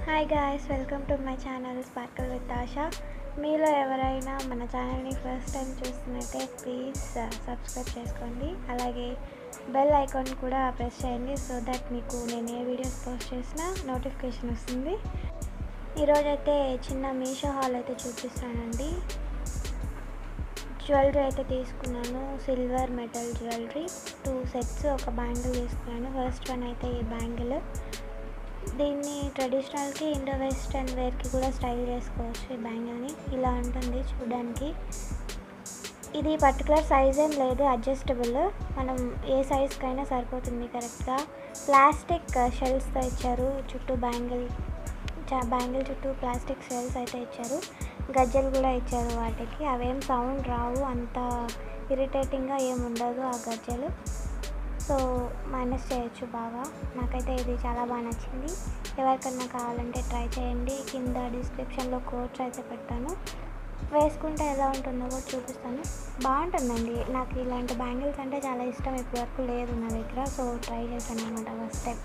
hi guys welcome to my channel Sparkle with Asha మీలో ఎవరైనా మన ఛానల్ని ఫస్ట్ టైం చూస్తున్నట్టే ప్లీజ్ సబ్స్క్రైబ్ చేసుకోండి అలాగే బెల్ ఐకాన్ కూడా ప్రెస్ చేయండి సో దట్ మీకు నేను ఏ వీడియోస్ పోస్ట్ చేసినా నోటిఫికేషన్ వస్తుంది ఈరోజైతే చిన్న మీషో హాల్ అయితే చూపిస్తానండి జ్యువెలరీ అయితే తీసుకున్నాను silver metal jewellery two sets ఒక బ్యాంగిల్ తీసుకున్నాను ఫస్ట్ వన్ అయితే ఈ బ్యాంగిల్ దీన్ని ట్రెడిషనల్కి ఇండో వెస్టర్న్ వేర్కి కూడా స్టైల్ చేసుకోవచ్చు ఈ బ్యాంగిల్ని ఇలా ఉంటుంది చూడడానికి ఇది పర్టికులర్ సైజ్ ఏం లేదు అడ్జస్టబుల్ మనం ఏ సైజ్కైనా సరిపోతుంది కరెక్ట్గా ప్లాస్టిక్ షెల్స్తో ఇచ్చారు చుట్టూ బ్యాంగిల్ బ్యాంగిల్ చుట్టూ ప్లాస్టిక్ షెల్స్ అయితే ఇచ్చారు గజ్జలు కూడా ఇచ్చారు వాటికి అవేం సౌండ్ రావు అంత ఇరిటేటింగ్గా ఏం ఉండదు ఆ గజ్జలు సో మైనస్ చేయొచ్చు బాగా నాకైతే ఇది చాలా బాగా నచ్చింది ఎవరికన్నా కావాలంటే ట్రై చేయండి కింద డిస్క్రిప్షన్లో కోడ్స్ అయితే పెట్టాను వేసుకుంటే ఎలా ఉంటుందో కూడా చూపిస్తాను బాగుంటుందండి నాకు ఇలాంటి బ్యాంగిల్స్ అంటే చాలా ఇష్టం ఇప్పటివరకు లేదు నా దగ్గర సో ట్రై చేశాను అనమాట first time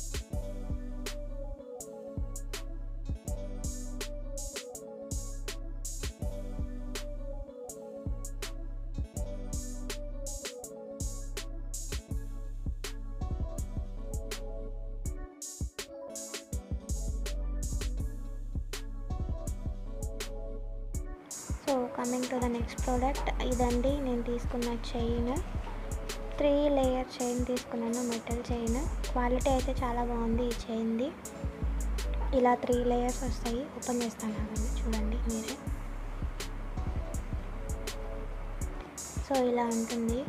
so coming to the next product ఇదండి నేను తీసుకున్న చైన్ త్రీ లేయర్ చైన్ తీసుకున్నాను మెటల్ చైన్ క్వాలిటీ అయితే చాలా బాగుంది ఈ చైన్ది ఇలా త్రీ లేయర్స్ వస్తాయి ఓపెన్ చేస్తాను అవన్నీ చూడండి మీరే సో ఇలా ఉంటుంది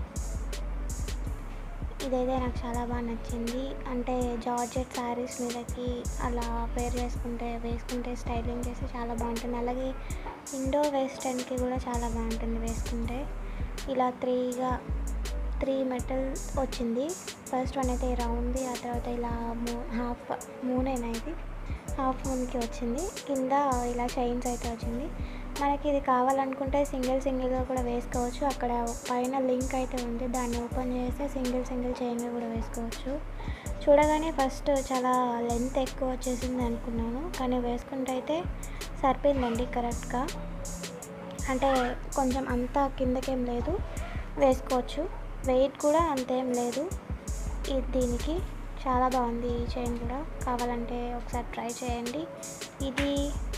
ఇదైతే నాకు చాలా బాగా నచ్చింది అంటే జార్జెట్ శారీస్ మీదకి అలా పేర్ చేసుకుంటే వేసుకుంటే స్టైలింగ్ చేస్తే చాలా బాగుంటుంది అలాగే ఇండో వెస్టర్న్కి కూడా చాలా బాగుంటుంది వేసుకుంటే ఇలా త్రీగా త్రీ మెటల్ వచ్చింది ఫస్ట్ వన్ అయితే రౌండ్ది ఆ తర్వాత ఇలా మూ హాఫ్ మూనేనా ఇది హాఫ్ మూన్కి వచ్చింది కింద ఇలా చైన్స్ అయితే వచ్చింది మనకి ఇది కావాలనుకుంటే సింగిల్ సింగిల్గా కూడా వేసుకోవచ్చు అక్కడ పైన లింక్ అయితే ఉంది దాన్ని ఓపెన్ చేస్తే సింగిల్ సింగిల్ చైన్గా కూడా వేసుకోవచ్చు చూడగానే ఫస్ట్ చాలా లెంత్ ఎక్కువ వచ్చేసింది అనుకున్నాను కానీ వేసుకుంటే అయితే సరిపోయిందండి కరెక్ట్గా అంటే కొంచెం అంత కిందకేం లేదు వేసుకోవచ్చు వెయిట్ కూడా అంతేం లేదు ఇది దీనికి చాలా బాగుంది ఈ చైన్ కూడా కావాలంటే ఒకసారి ట్రై చేయండి ఇది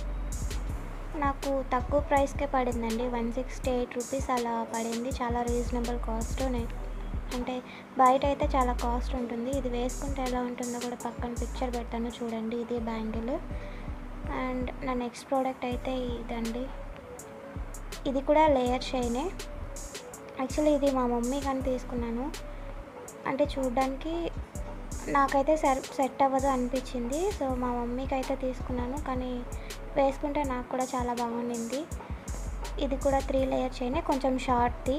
నాకు తక్కువ ప్రైస్కే పడిందండి వన్ సిక్స్టీ ఎయిట్ రూపీస్ అలా పడింది చాలా రీజనబుల్ కాస్ట్ అంటే బయట అయితే చాలా కాస్ట్ ఉంటుంది ఇది వేసుకుంటే ఎలా ఉంటుందో కూడా పక్కన పిక్చర్ పెట్టాను చూడండి ఇది బ్యాంగిల్ అండ్ నా నెక్స్ట్ ప్రోడక్ట్ అయితే ఇదండి ఇది కూడా లేయర్ చైనే యాక్చువల్లీ ఇది మా మమ్మీ కానీ తీసుకున్నాను అంటే చూడడానికి నాకైతే సెర్ సెట్ అవ్వదు అనిపించింది సో మా మమ్మీకి అయితే తీసుకున్నాను కానీ వేసుకుంటే నాకు కూడా చాలా బాగుండింది ఇది కూడా త్రీ లేయర్ చైనే కొంచెం షార్ట్ది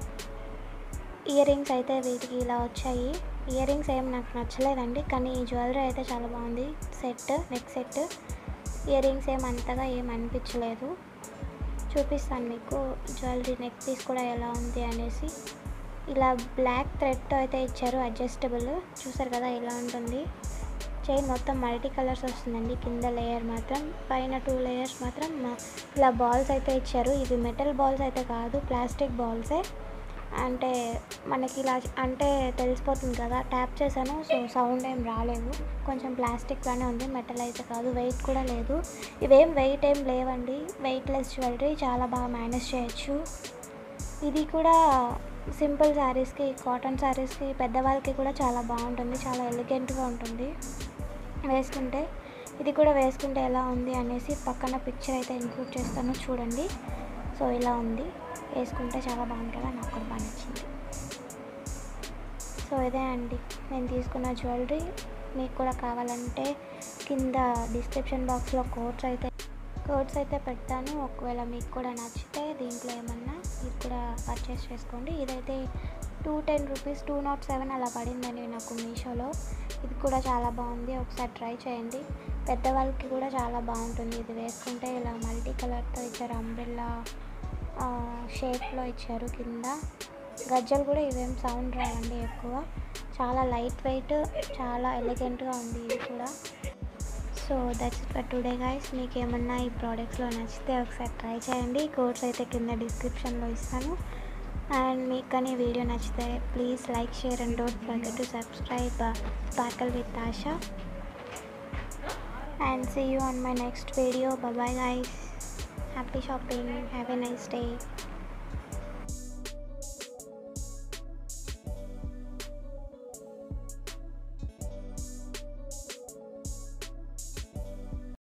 ఇయర్ రింగ్స్ అయితే వీటికి ఇలా వచ్చాయి ఇయర్ రింగ్స్ ఏం నాకు నచ్చలేదండి కానీ ఈ జ్యువెలరీ అయితే చాలా బాగుంది set neck set earrings ఏం అంతగా ఏం అనిపించలేదు చూపిస్తాను మీకు జ్యువెలరీ నెక్ పీస్ కూడా ఎలా ఉంది అనేసి ఇలా బ్లాక్ థ్రెడ్తో అయితే ఇచ్చారు అడ్జస్టబుల్ చూసారు కదా ఇలా ఉంటుంది చైన్ మొత్తం మల్టీ కలర్స్ వస్తుందండి కింద లేయర్ మాత్రం పైన టూ లేయర్స్ మాత్రం ఇలా బాల్స్ అయితే ఇచ్చారు ఇవి మెటల్ బాల్స్ అయితే కాదు ప్లాస్టిక్ బాల్సే అంటే మనకి ఇలా అంటే తెలిసిపోతుంది కదా ట్యాప్ చేశాను సో సౌండ్ ఏం రాలేదు కొంచెం ప్లాస్టిక్ లానే ఉంది మెటల్ అయితే కాదు వెయిట్ కూడా లేదు ఇవేం వెయిట్ ఏం లేవండి వెయిట్లెస్ జ్యువెలరీ చాలా బాగా మేనేజ్ చేయొచ్చు ఇది కూడా సింపుల్ శారీస్కి కాటన్ శారీస్కి పెద్దవాళ్ళకి కూడా చాలా బాగుంటుంది చాలా ఎలిగెంట్గా ఉంటుంది వేసుకుంటే ఇది కూడా వేసుకుంటే ఎలా ఉంది అనేసి పక్కన పిక్చర్ అయితే ఇంక్లూడ్ చేస్తాను చూడండి సో ఇలా ఉంది వేసుకుంటే చాలా బాగుంటుంది నాకు కూడా బాగా నచ్చింది సో ఇదే అండి నేను తీసుకున్న జ్యువెలరీ మీకు కూడా కావాలంటే కింద డిస్క్రిప్షన్ బాక్స్లో కోడ్స్ అయితే కోడ్స్ అయితే పెడతాను ఒకవేళ మీకు కూడా నచ్చితే దీంట్లో ఏమన్నా మీరు కూడా పర్చేస్ చేసుకోండి ఇదైతే two ten rupees two nought seven అలా పడిందండి నాకు మీషోలో ఇది కూడా చాలా బాగుంది ఒకసారి ట్రై చేయండి పెద్దవాళ్ళకి కూడా చాలా బాగుంటుంది ఇది వేసుకుంటే ఇలా మల్టీ కలర్తో ఇచ్చారు అంబ్రెల్లా షేప్లో ఇచ్చారు కింద గజ్జలు కూడా ఇవేం సౌండ్ రావండి ఎక్కువ చాలా లైట్ వెయిట్ చాలా ఎలిగెంట్గా ఉంది ఇది కూడా so so that's for today guys మీకు ఏమన్నా ఈ ప్రోడక్ట్స్లో నచ్చితే ఒకసారి ట్రై చేయండి కోడ్స్ అయితే కింద డిస్క్రిప్షన్లో ఇస్తాను అండ్ మీకు కానీ వీడియో నచ్చితే please like share and don't forget to subscribe Sparkle with Asha and see you on my next video bye bye guys happy shopping have a nice day